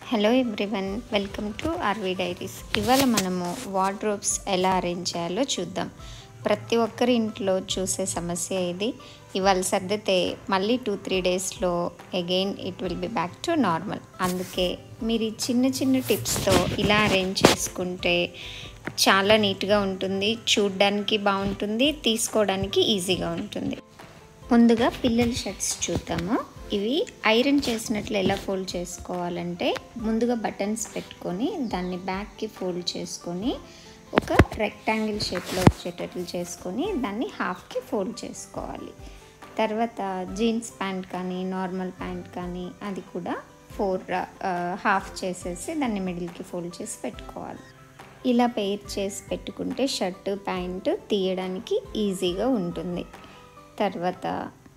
hello everyone welcome to RV diaries ఇవాళ మనము wardrobes ఎలా అరేంజ్ చేయాలో చూద్దాం ప్రతి ఒక్కరి ఇంట్లో చూసే సమస్య ఇది ఇవాళ సర్దితే మళ్ళీ టూ త్రీ డేస్లో again it will be back to normal అందుకే మీరు ఈ చిన్న చిన్న టిప్స్తో ఇలా అరేంజ్ చేసుకుంటే చాలా నీట్గా ఉంటుంది చూడ్డానికి బాగుంటుంది తీసుకోవడానికి ఈజీగా ఉంటుంది ముందుగా పిల్లల షర్ట్స్ చూద్దాము ఇవి ఐరన్ చేసినట్లు ఎలా ఫోల్డ్ చేసుకోవాలంటే ముందుగా బటన్స్ పెట్టుకొని దాన్ని బ్యాక్కి ఫోల్డ్ చేసుకొని ఒక రెక్టాంగిల్ షేప్లో వచ్చేటట్లు చేసుకొని దాన్ని హాఫ్కి ఫోల్డ్ చేసుకోవాలి తర్వాత జీన్స్ ప్యాంట్ కానీ నార్మల్ ప్యాంట్ కానీ అది కూడా ఫోర్ హాఫ్ చేసేసి దాన్ని మిడిల్కి ఫోల్డ్ చేసి పెట్టుకోవాలి ఇలా పెయిర్ చేసి పెట్టుకుంటే షర్ట్ ప్యాంటు తీయడానికి ఈజీగా ఉంటుంది తర్వాత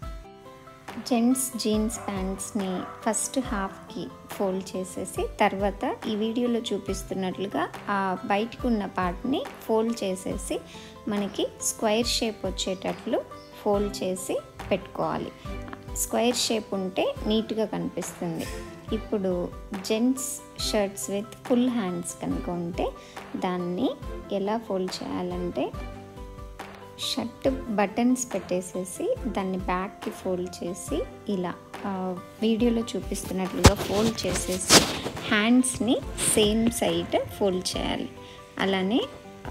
జెంట్స్ జీన్స్ ప్యాంట్స్ని ఫస్ట్ హాఫ్కి ఫోల్డ్ చేసేసి తర్వాత ఈ వీడియోలో చూపిస్తున్నట్లుగా ఆ బయటకు ఉన్న పార్ట్ని ఫోల్డ్ చేసేసి మనకి స్క్వైర్ షేప్ వచ్చేటట్లు ఫోల్డ్ చేసి పెట్టుకోవాలి స్క్వైర్ షేప్ ఉంటే నీట్గా కనిపిస్తుంది ఇప్పుడు gents shirts with full hands కనుక ఉంటే దాన్ని ఎలా ఫోల్డ్ చేయాలంటే షర్ట్ బటన్స్ పెట్టేసేసి దాన్ని బ్యాక్కి ఫోల్డ్ చేసి ఇలా వీడియోలో చూపిస్తున్నట్లుగా ఫోల్డ్ చేసేసి హ్యాండ్స్ని సేమ్ సైడ్ ఫోల్డ్ చేయాలి అలానే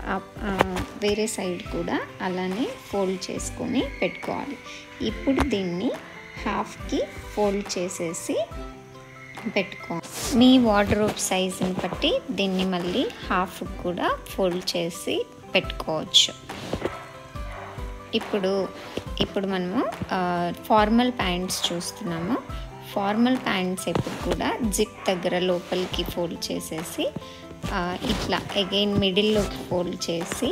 వేరే సైడ్ కూడా అలానే ఫోల్డ్ చేసుకొని పెట్టుకోవాలి ఇప్పుడు దీన్ని హాఫ్కి ఫోల్డ్ చేసేసి పెట్టుకోవాలి మీ వార్డ్రోబ్ సైజుని బట్టి దీన్ని మళ్ళీ హాఫ్ కూడా ఫోల్డ్ చేసి పెట్టుకోవచ్చు ఇప్పుడు ఇప్పుడు మనము ఫార్మల్ ప్యాంట్స్ చూస్తున్నాము ఫార్మల్ ప్యాంట్స్ ఎప్పుడు కూడా జిప్ దగ్గర లోపలికి ఫోల్డ్ చేసేసి ఇట్లా అగైన్ మిడిల్లో ఫోల్డ్ చేసి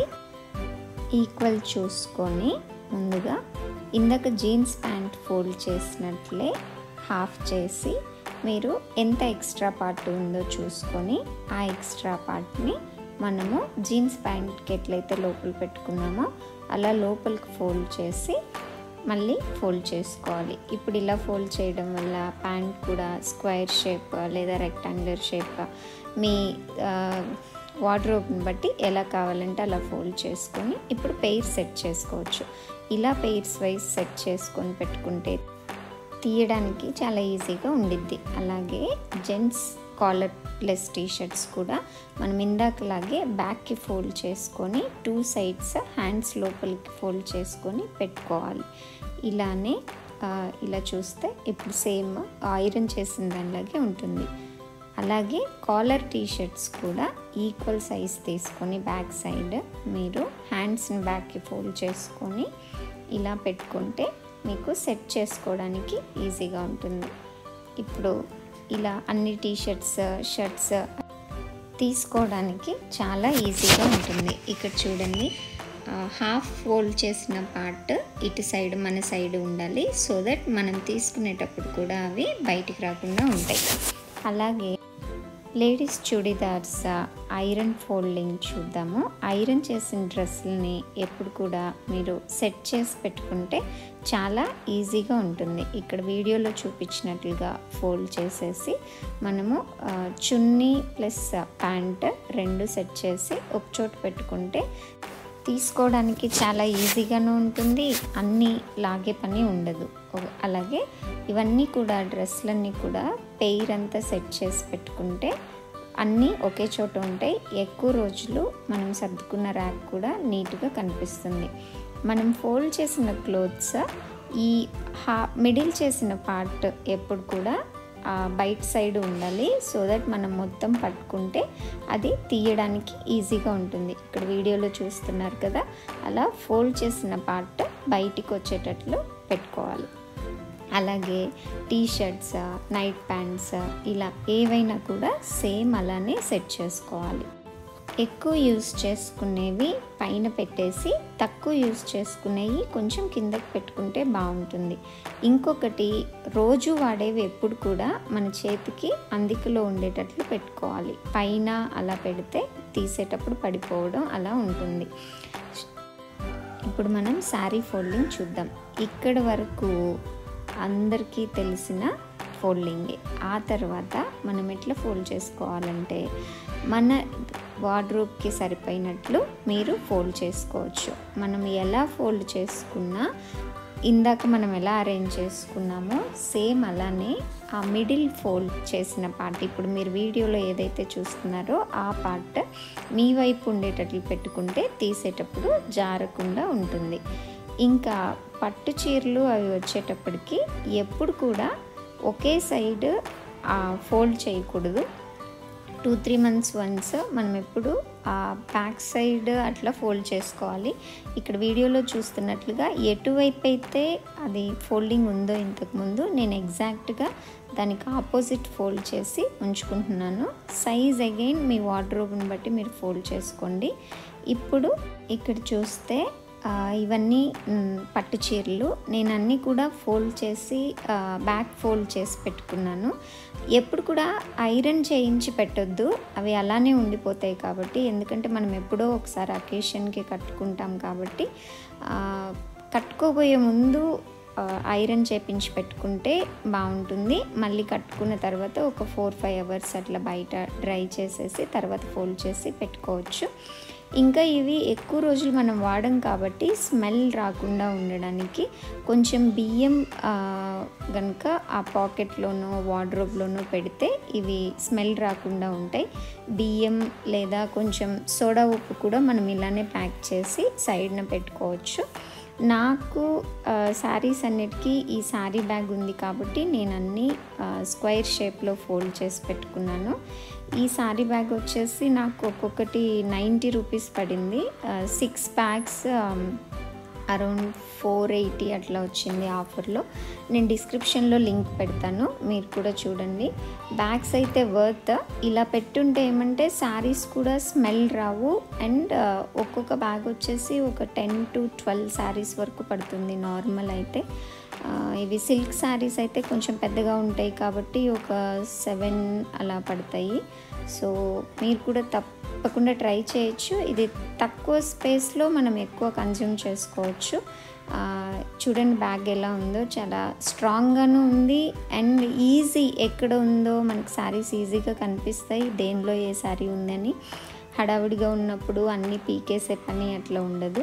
ఈక్వల్ చూసుకొని ముందుగా ఇందాక జీన్స్ ప్యాంట్ ఫోల్డ్ చేసినట్లే హాఫ్ చేసి మీరు ఎంత ఎక్స్ట్రా పార్ట్ ఉందో చూసుకొని ఆ ఎక్స్ట్రా పార్ట్ని మనము జీన్స్ ప్యాంట్కి ఎట్లయితే లోపల పెట్టుకున్నామో అలా లోపలికి ఫోల్డ్ చేసి మళ్ళీ ఫోల్డ్ చేసుకోవాలి ఇప్పుడు ఇలా ఫోల్డ్ చేయడం వల్ల ప్యాంట్ కూడా స్క్వేర్ షేప్ లేదా రెక్టాంగులర్ షేప్ మీ వార్డ్రోబ్ని బట్టి ఎలా కావాలంటే అలా ఫోల్డ్ చేసుకొని ఇప్పుడు పెయిర్ సెట్ చేసుకోవచ్చు ఇలా పెయిర్స్ వైజ్ సెట్ చేసుకొని పెట్టుకుంటే తీయడానికి చాలా ఈజీగా ఉండిద్ది అలాగే జెంట్స్ కాలర్ ప్లస్ టీషర్ట్స్ కూడా మనం ఇందాకలాగే బ్యాక్కి ఫోల్డ్ చేసుకొని టూ సైడ్స్ హ్యాండ్స్ లోపలికి ఫోల్డ్ చేసుకొని పెట్టుకోవాలి ఇలానే ఇలా చూస్తే ఇప్పుడు సేమ్ ఐరన్ చేసిన దానిలాగే ఉంటుంది అలాగే కాలర్ టీషర్ట్స్ కూడా ఈక్వల్ సైజ్ తీసుకొని బ్యాక్ సైడ్ మీరు హ్యాండ్స్ని బ్యాక్కి ఫోల్డ్ చేసుకొని ఇలా పెట్టుకుంటే మీకు సెట్ చేసుకోవడానికి ఈజీగా ఉంటుంది ఇప్పుడు ఇలా అన్ని టీషర్ట్స్ షర్ట్స్ తీసుకోవడానికి చాలా ఈజీగా ఉంటుంది ఇక్కడ చూడండి హాఫ్ ఫోల్డ్ చేసిన పార్ట్ ఇటు సైడ్ మన సైడ్ ఉండాలి సో దట్ మనం తీసుకునేటప్పుడు కూడా అవి బయటికి రాకుండా ఉంటాయి అలాగే లేడీస్ చుడిదార్స్ ఐరన్ ఫోల్డింగ్ చూద్దాము ఐరన్ చేసిన డ్రెస్సులని ఎప్పుడు కూడా మీరు సెట్ చేసి పెట్టుకుంటే చాలా ఈజీగా ఉంటుంది ఇక్కడ వీడియోలో చూపించినట్లుగా ఫోల్డ్ చేసేసి మనము చున్నీ ప్లస్ ప్యాంట్ రెండు సెట్ చేసి ఒక చోట పెట్టుకుంటే తీసుకోవడానికి చాలా ఈజీగాను ఉంటుంది అన్నీ లాగే పని ఉండదు అలాగే ఇవన్నీ కూడా డ్రెస్లన్నీ కూడా పెయిర్ అంతా సెట్ చేసి పెట్టుకుంటే అన్నీ ఒకే చోట ఉంటాయి ఎక్కువ రోజులు మనం సర్దుకున్న ర్యాక్ కూడా నీట్గా కనిపిస్తుంది మనం ఫోల్డ్ చేసిన క్లోత్స్ ఈ హా మిడిల్ చేసిన పార్ట్ ఎప్పుడు కూడా బయట సైడ్ ఉండాలి సో దట్ మనం మొత్తం పట్టుకుంటే అది తీయడానికి ఈజీగా ఉంటుంది ఇక్కడ వీడియోలో చూస్తున్నారు కదా అలా ఫోల్డ్ చేసిన పార్ట్ బయటికి వచ్చేటట్లు పెట్టుకోవాలి అలాగే టీ షర్ట్స్ నైట్ ప్యాంట్స్ ఇలా ఏవైనా కూడా సేమ్ అలానే సెట్ చేసుకోవాలి ఎక్కువ యూస్ చేసుకునేవి పైన పెట్టేసి తక్కువ యూస్ చేసుకునేవి కొంచెం కిందకి పెట్టుకుంటే బాగుంటుంది ఇంకొకటి రోజు వాడేవి ఎప్పుడు కూడా మన చేతికి అందికలో ఉండేటట్లు పెట్టుకోవాలి పైన అలా పెడితే తీసేటప్పుడు పడిపోవడం అలా ఉంటుంది ఇప్పుడు మనం శారీ ఫోల్డింగ్ చూద్దాం ఇక్కడ వరకు అందరికీ తెలిసిన బ్యాక్ ఫోల్డింగే ఆ తర్వాత మనం ఎట్లా ఫోల్డ్ చేసుకోవాలంటే మన వార్డ్రోబ్కి సరిపోయినట్లు మీరు ఫోల్డ్ చేసుకోవచ్చు మనం ఎలా ఫోల్డ్ చేసుకున్నా ఇందాక మనం ఎలా అరేంజ్ చేసుకున్నామో సేమ్ అలానే ఆ మిడిల్ ఫోల్డ్ చేసిన పార్ట్ ఇప్పుడు మీరు వీడియోలో ఏదైతే చూస్తున్నారో ఆ పార్ట్ మీ వైపు ఉండేటట్లు పెట్టుకుంటే తీసేటప్పుడు జారకుండా ఉంటుంది ఇంకా పట్టు చీరలు అవి వచ్చేటప్పటికి ఎప్పుడు కూడా ఒకే సైడ్ ఫోల్డ్ చేయకూడదు టూ త్రీ మంత్స్ వన్స్ మనం ఎప్పుడు ఆ బ్యాక్ సైడ్ అట్లా ఫోల్డ్ చేసుకోవాలి ఇక్కడ వీడియోలో చూస్తున్నట్లుగా ఎటువైపు అయితే అది ఫోల్డింగ్ ఉందో ఇంతకుముందు నేను ఎగ్జాక్ట్గా దానికి ఆపోజిట్ ఫోల్డ్ చేసి ఉంచుకుంటున్నాను సైజ్ అగైన్ మీ వార్డ్రోబ్ని బట్టి మీరు ఫోల్డ్ చేసుకోండి ఇప్పుడు ఇక్కడ చూస్తే ఇవన్నీ పట్టు చీరలు నేను అన్నీ కూడా ఫోల్డ్ చేసి బ్యాక్ ఫోల్డ్ చేసి పెట్టుకున్నాను ఎప్పుడు కూడా ఐరన్ చేయించి పెట్టొద్దు అవి అలానే ఉండిపోతాయి కాబట్టి ఎందుకంటే మనం ఎప్పుడో ఒకసారి అకేషన్కి కట్టుకుంటాం కాబట్టి కట్టుకోబోయే ముందు ఐరన్ చేపించి పెట్టుకుంటే బాగుంటుంది మళ్ళీ కట్టుకున్న తర్వాత ఒక ఫోర్ ఫైవ్ అవర్స్ అట్లా బయట డ్రై చేసేసి తర్వాత ఫోల్డ్ చేసి పెట్టుకోవచ్చు ఇంకా ఇవి ఎక్కువ రోజులు మనం వాడం కాబట్టి స్మెల్ రాకుండా ఉండడానికి కొంచెం బియ్యం కనుక ఆ పాకెట్లోనో వార్డ్రోబ్లోనో పెడితే ఇవి స్మెల్ రాకుండా ఉంటాయి బియ్యం లేదా కొంచెం సోడా ఉప్పు కూడా మనం ఇలానే ప్యాక్ చేసి సైడ్న పెట్టుకోవచ్చు నాకు శారీస్ అన్నిటికీ ఈ శారీ బ్యాగ్ ఉంది కాబట్టి నేను అన్నీ స్క్వైర్ షేప్లో ఫోల్డ్ చేసి పెట్టుకున్నాను ఈ శారీ బ్యాగ్ వచ్చేసి నాకు ఒక్కొక్కటి నైంటీ రూపీస్ పడింది six bags around four eighty అట్లా వచ్చింది ఆఫర్లో నేను డిస్క్రిప్షన్లో లింక్ పెడతాను మీరు కూడా చూడండి బ్యాగ్స్ అయితే వర్త్ ఇలా పెట్టుంటే ఏమంటే శారీస్ కూడా స్మెల్ రావు అండ్ ఒక్కొక్క బ్యాగ్ వచ్చేసి ఒక టెన్ టు ట్వెల్వ్ శారీస్ వరకు పడుతుంది నార్మల్ అయితే ఇవి సిల్క్ శారీస్ అయితే కొంచెం పెద్దగా ఉంటాయి కాబట్టి ఒక సెవెన్ అలా పడతాయి సో మీరు కూడా తప్పకుండా ట్రై చేయొచ్చు ఇది తక్కువ స్పేస్లో మనం ఎక్కువ కన్జ్యూమ్ చేసుకోవచ్చు చూడండి బ్యాగ్ ఎలా ఉందో చాలా స్ట్రాంగ్గాను ఉంది అండ్ ఈజీ ఎక్కడ ఉందో మనకు శారీస్ ఈజీగా కనిపిస్తాయి దేనిలో ఏ శారీ ఉందని హడావిడిగా ఉన్నప్పుడు అన్నీ పీకేసే పని అట్లా ఉండదు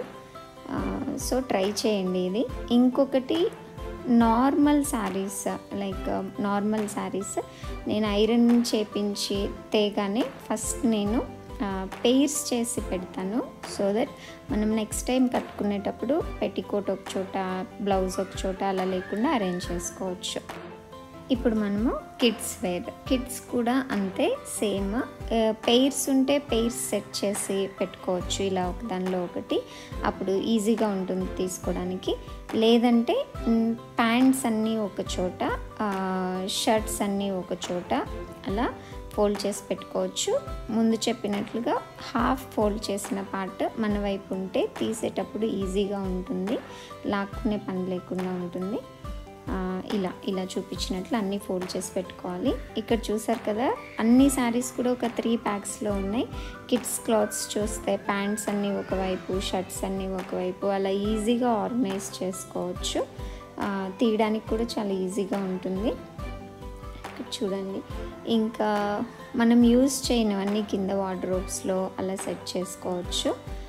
సో ట్రై చేయండి ఇది ఇంకొకటి normal sarees like normal sarees నేను ఐరన్ చేపించి తేగానే ఫస్ట్ నేను పెయిర్స్ చేసి పెడతాను సో దట్ మనం నెక్స్ట్ టైం కట్టుకునేటప్పుడు పెట్టికోట్ ఒక చోట బ్లౌజ్ ఒక చోట అలా లేకుండా అరేంజ్ చేసుకోవచ్చు ఇప్పుడు మనము కిడ్స్ వేర్ కిడ్స్ కూడా అంతే సేమ్ పెయిర్స్ ఉంటే పెయిర్స్ సెట్ చేసి పెట్టుకోవచ్చు ఇలా ఒక దానిలో ఒకటి అప్పుడు ఈజీగా ఉంటుంది తీసుకోవడానికి లేదంటే ప్యాంట్స్ అన్నీ ఒక చోట షర్ట్స్ అన్నీ ఒక చోట అలా ఫోల్డ్ చేసి పెట్టుకోవచ్చు ముందు చెప్పినట్లుగా హాఫ్ ఫోల్డ్ చేసిన పార్ట్ మన వైపు ఉంటే తీసేటప్పుడు ఈజీగా ఉంటుంది లాక్కునే పని లేకుండా ఉంటుంది ఇలా ఇలా చూపించినట్లు అన్నీ ఫోల్డ్ చేసి పెట్టుకోవాలి ఇక్కడ చూసారు కదా అన్ని శారీస్ కూడా ఒక త్రీ ప్యాక్స్లో ఉన్నాయి కిడ్స్ క్లాత్స్ చూస్తే ప్యాంట్స్ అన్నీ ఒకవైపు షర్ట్స్ అన్నీ ఒకవైపు అలా ఈజీగా ఆర్గనైజ్ చేసుకోవచ్చు తీయడానికి కూడా చాలా ఈజీగా ఉంటుంది చూడండి ఇంకా మనం యూజ్ చేయనివన్నీ కింద వార్డ్రోబ్స్లో అలా సెట్ చేసుకోవచ్చు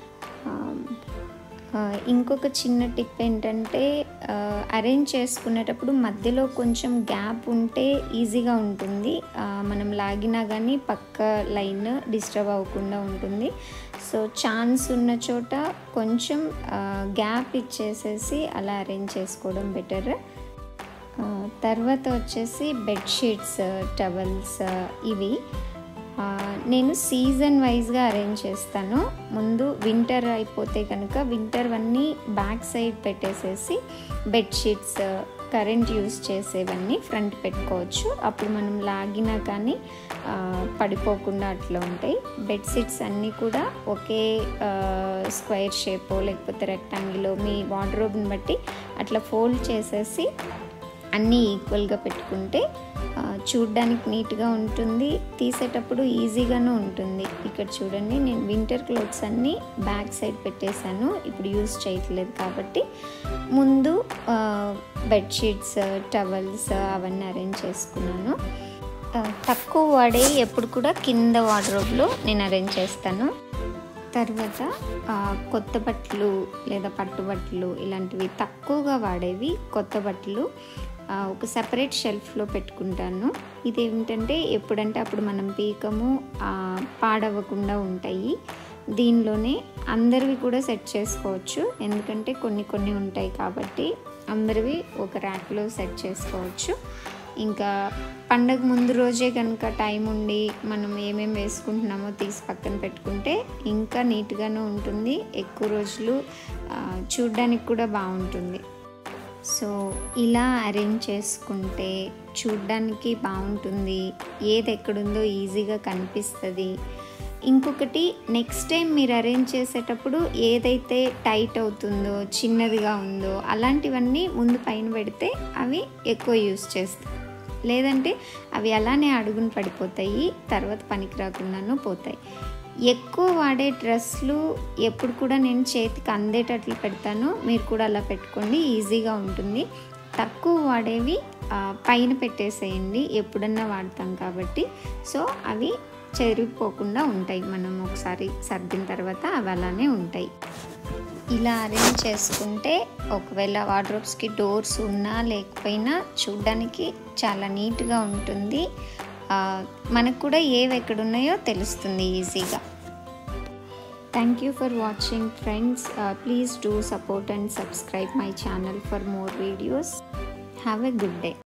ఇంకొక చిన్న టిప్ ఏంటంటే అరేంజ్ చేసుకునేటప్పుడు మధ్యలో కొంచెం గ్యాప్ ఉంటే ఈజీగా ఉంటుంది మనం లాగినా కానీ పక్క లైన్ డిస్టర్బ్ అవ్వకుండా ఉంటుంది సో ఛాన్స్ ఉన్న చోట కొంచెం గ్యాప్ ఇచ్చేసేసి అలా అరేంజ్ చేసుకోవడం బెటర్ తర్వాత వచ్చేసి బెడ్షీట్స్ టవల్స్ ఇవి నేను సీజన్ వైజ్గా అరేంజ్ చేస్తాను ముందు వింటర్ అయిపోతే కనుక వింటర్ అన్నీ బ్యాక్ సైడ్ పెట్టేసేసి బెడ్షీట్స్ కరెంట్ యూస్ చేసేవన్నీ ఫ్రంట్ పెట్టుకోవచ్చు అప్పుడు మనం లాగినా కానీ పడిపోకుండా అట్లా ఉంటాయి బెడ్షీట్స్ అన్నీ కూడా ఒకే స్క్వైర్ షేప్ లేకపోతే రెక్టాంగిల్ మీ వార్డ్రోబ్ని బట్టి అట్లా ఫోల్డ్ చేసేసి అన్నీ ఈక్వల్గా పెట్టుకుంటే చూడ్డానికి నీట్గా ఉంటుంది తీసేటప్పుడు ఈజీగాను ఉంటుంది ఇక్కడ చూడండి నేను వింటర్ క్లోత్స్ అన్నీ బ్యాక్ సైడ్ పెట్టేశాను ఇప్పుడు యూస్ చేయట్లేదు కాబట్టి ముందు బెడ్షీట్స్ టవల్స్ అవన్నీ అరేంజ్ చేసుకున్నాను తక్కువ వాడే ఎప్పుడు కూడా కింద వార్డ్రోబ్లో నేను అరేంజ్ చేస్తాను తర్వాత కొత్త బట్టలు లేదా పట్టు బట్టలు ఇలాంటివి తక్కువగా వాడేవి కొత్త బట్టలు ఒక సపరేట్ షెల్ఫ్లో పెట్టుకుంటాను ఇది ఏమిటంటే ఎప్పుడంటే అప్పుడు మనం పీకము పాడవకుండా ఉంటాయి దీనిలోనే అందరివి కూడా సెట్ చేసుకోవచ్చు ఎందుకంటే కొన్ని కొన్ని ఉంటాయి కాబట్టి అందరివి ఒక ర్యాక్లో సెట్ చేసుకోవచ్చు ఇంకా పండగ ముందు రోజే కనుక టైం ఉండి మనం ఏమేమి వేసుకుంటున్నామో తీసి పక్కన పెట్టుకుంటే ఇంకా నీట్గానే ఉంటుంది ఎక్కువ రోజులు చూడ్డానికి కూడా బాగుంటుంది సో ఇలా అరేంజ్ చేసుకుంటే చూడ్డానికి బాగుంటుంది ఏది ఎక్కడుందో ఈజీగా కనిపిస్తుంది ఇంకొకటి నెక్స్ట్ టైం మీరు అరేంజ్ చేసేటప్పుడు ఏదైతే టైట్ అవుతుందో చిన్నదిగా ఉందో అలాంటివన్నీ ముందు పైన పెడితే అవి ఎక్కువ యూస్ చేస్తాయి లేదంటే అవి అలానే అడుగుని పడిపోతాయి తర్వాత పనికి రాకుండాను పోతాయి ఎక్కువ వాడే డ్రెస్లు ఎప్పుడు కూడా నేను చేతికి అందేటట్లు పెడతాను మీరు కూడా అలా పెట్టుకోండి ఈజీగా ఉంటుంది తక్కువ వాడేవి పైన పెట్టేసేయండి ఎప్పుడన్నా వాడతాం కాబట్టి సో అవి చెరిగిపోకుండా ఉంటాయి మనం ఒకసారి సర్దిన తర్వాత అవి అలానే ఉంటాయి ఇలా అరేంజ్ చేసుకుంటే ఒకవేళ వార్డ్రోబ్స్కి డోర్స్ ఉన్నా లేకపోయినా చూడ్డానికి చాలా నీట్గా ఉంటుంది మనకు కూడా ఏవి ఎక్కడున్నాయో తెలుస్తుంది ఈజీగా thank you for watching friends please do support and subscribe my channel for more videos have a good day